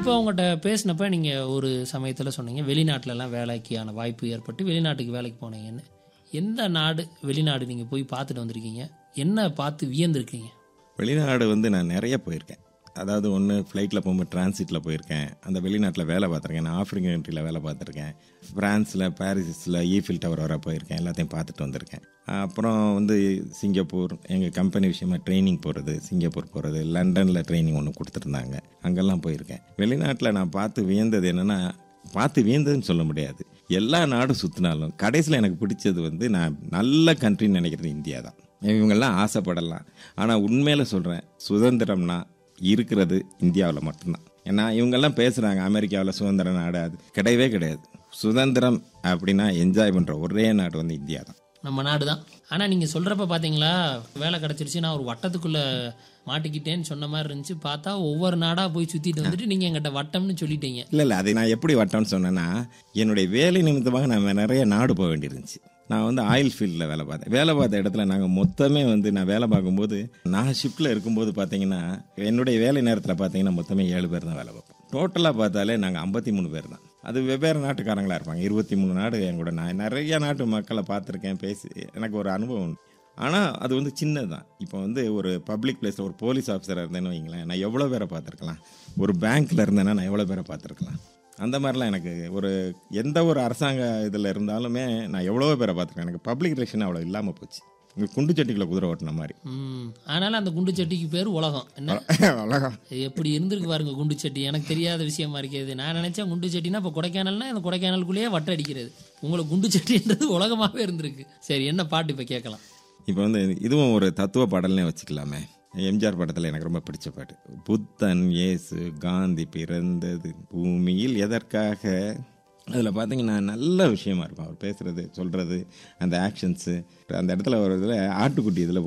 இப்போ உங்கள்கிட்ட பேசினப்ப நீங்கள் ஒரு சமயத்தில் சொன்னீங்க வெளிநாட்டிலலாம் வேலைக்கான வாய்ப்பு ஏற்பட்டு வெளிநாட்டுக்கு வேலைக்கு போனீங்கன்னு எந்த நாடு வெளிநாடு நீங்கள் போய் பார்த்துட்டு வந்திருக்கீங்க என்ன பார்த்து வியந்திருக்கீங்க வெளிநாடு வந்து நான் நிறைய போயிருக்கேன் அதாவது ஒன்று ஃப்ளைட்டில் போகும்போது டிரான்சிட்டில் போயிருக்கேன் அந்த வெளிநாட்டில் வேலை பார்த்துருக்கேன் நான் ஆஃப்ரிக்கன் கண்ட்ரியில் வேலை பார்த்துருக்கேன் ஃப்ரான்ஸில் பாரிஸில் ஈஃபில் டவர் வர போயிருக்கேன் எல்லாத்தையும் பார்த்துட்டு வந்திருக்கேன் அப்புறம் வந்து சிங்கப்பூர் எங்கள் கம்பெனி விஷயமா ட்ரைனிங் போகிறது சிங்கப்பூர் போகிறது லண்டனில் ட்ரைனிங் ஒன்று கொடுத்துருந்தாங்க அங்கெல்லாம் போயிருக்கேன் வெளிநாட்டில் நான் பார்த்து வியந்தது என்னென்னா பார்த்து வியந்ததுன்னு சொல்ல முடியாது எல்லா நாடும் சுற்றினாலும் கடைசியில் எனக்கு பிடிச்சது வந்து நான் நல்ல கண்ட்ரின்னு நினைக்கிறது இந்தியா தான் இவங்கெல்லாம் ஆசைப்படலாம் ஆனால் உண்மையில் சொல்கிறேன் சுதந்திரம்னா இருக்கிறது இந்தியாவில் மட்டும்தான் ஏன்னா இவங்கெல்லாம் பேசுகிறாங்க அமெரிக்காவில் சுதந்திர நாடு அது கிடையவே கிடையாது சுதந்திரம் அப்படின்னா என்ஜாய் பண்ணுற ஒரே நாடு வந்து இந்தியா தான் நம்ம நாடு தான் ஆனால் நீங்கள் சொல்கிறப்ப பார்த்தீங்களா வேலை கிடச்சிருச்சு நான் ஒரு வட்டத்துக்குள்ளே மாட்டிக்கிட்டேன்னு சொன்ன மாதிரி இருந்துச்சு பார்த்தா ஒவ்வொரு நாடாக போய் சுற்றிட்டு வந்துட்டு நீங்கள் எங்கிட்ட வட்டம்னு சொல்லிட்டீங்க இல்லை இல்லை அதை நான் எப்படி வட்டம்னு சொன்னேன்னா என்னுடைய வேலை நிமித்தமாக நான் நிறைய நாடு போக வேண்டியிருந்துச்சு நான் வந்து ஆயில் ஃபீல்டில் வேலை பார்த்தேன் வேலை பார்த்த இடத்துல நாங்கள் மொத்தமே வந்து நான் வேலை பார்க்கும்போது நான் ஷிஃப்ட்டில் இருக்கும்போது பார்த்தீங்கன்னா என்னுடைய வேலை நேரத்தில் பார்த்தீங்கன்னா மொத்தமே ஏழு பேர் தான் வேலை பார்ப்போம் டோட்டலாக பார்த்தாலே நாங்கள் ஐம்பத்தி மூணு பேர் தான் அது வெவ்வேறு நாட்டுக்காரங்களாக இருப்பாங்க இருபத்தி மூணு நாடு என் கூட நான் நிறைய நாட்டு மக்களை பார்த்துருக்கேன் பேசி எனக்கு ஒரு அனுபவம் உண்டு ஆனால் அது வந்து சின்னது தான் இப்போ வந்து ஒரு பப்ளிக் பிளேஸில் ஒரு போலீஸ் ஆஃபீஸராக இருந்தேன்னு வைங்களேன் நான் எவ்வளோ பேரை பார்த்துருக்கலாம் ஒரு பேங்க்கில் இருந்தேன்னா நான் எவ்வளோ பேரை பார்த்துருக்கலாம் அந்த மாதிரிலாம் எனக்கு ஒரு எந்த ஒரு அரசாங்க இதில் இருந்தாலுமே நான் எவ்வளோ பேரை பார்த்துருக்கேன் எனக்கு பப்ளிக் ரிலேஷன் அவ்வளோ இல்லாமல் போச்சு இங்கே குண்டு சட்டிக்குள்ள குதிரை ஓட்டின மாதிரி ம் அதனால் அந்த குண்டு சட்டிக்கு பேர் உலகம் என்ன அழகா இது எப்படி இருந்திருக்கு பாருங்க குண்டு சட்டி எனக்கு தெரியாத விஷயமா இருக்கிறது நான் நினைச்சேன் குண்டு சட்டினா இப்போ கொடைக்கானல்னா அந்த கொடைக்கானலுக்குள்ளேயே வட்ட அடிக்கிறது உங்களுக்கு குண்டு சட்டின்றது உலகமாகவே இருந்திருக்கு சரி என்ன பாட்டு இப்போ கேட்கலாம் இப்போ வந்து இதுவும் ஒரு தத்துவ பாடல்னே வச்சுக்கலாமே எம்ஜிஆர் படத்தில் எனக்கு ரொம்ப பிடிச்ச பாட்டு புத்தன் இயேசு காந்தி பிறந்தது பூமியில் எதற்காக அதில் பார்த்தீங்கன்னா நல்ல விஷயமா இருக்கும் அவர் பேசுறது சொல்றது அந்த ஆக்ஷன்ஸு அந்த இடத்துல ஒரு இதில் ஆட்டுக்குட்டி இதில்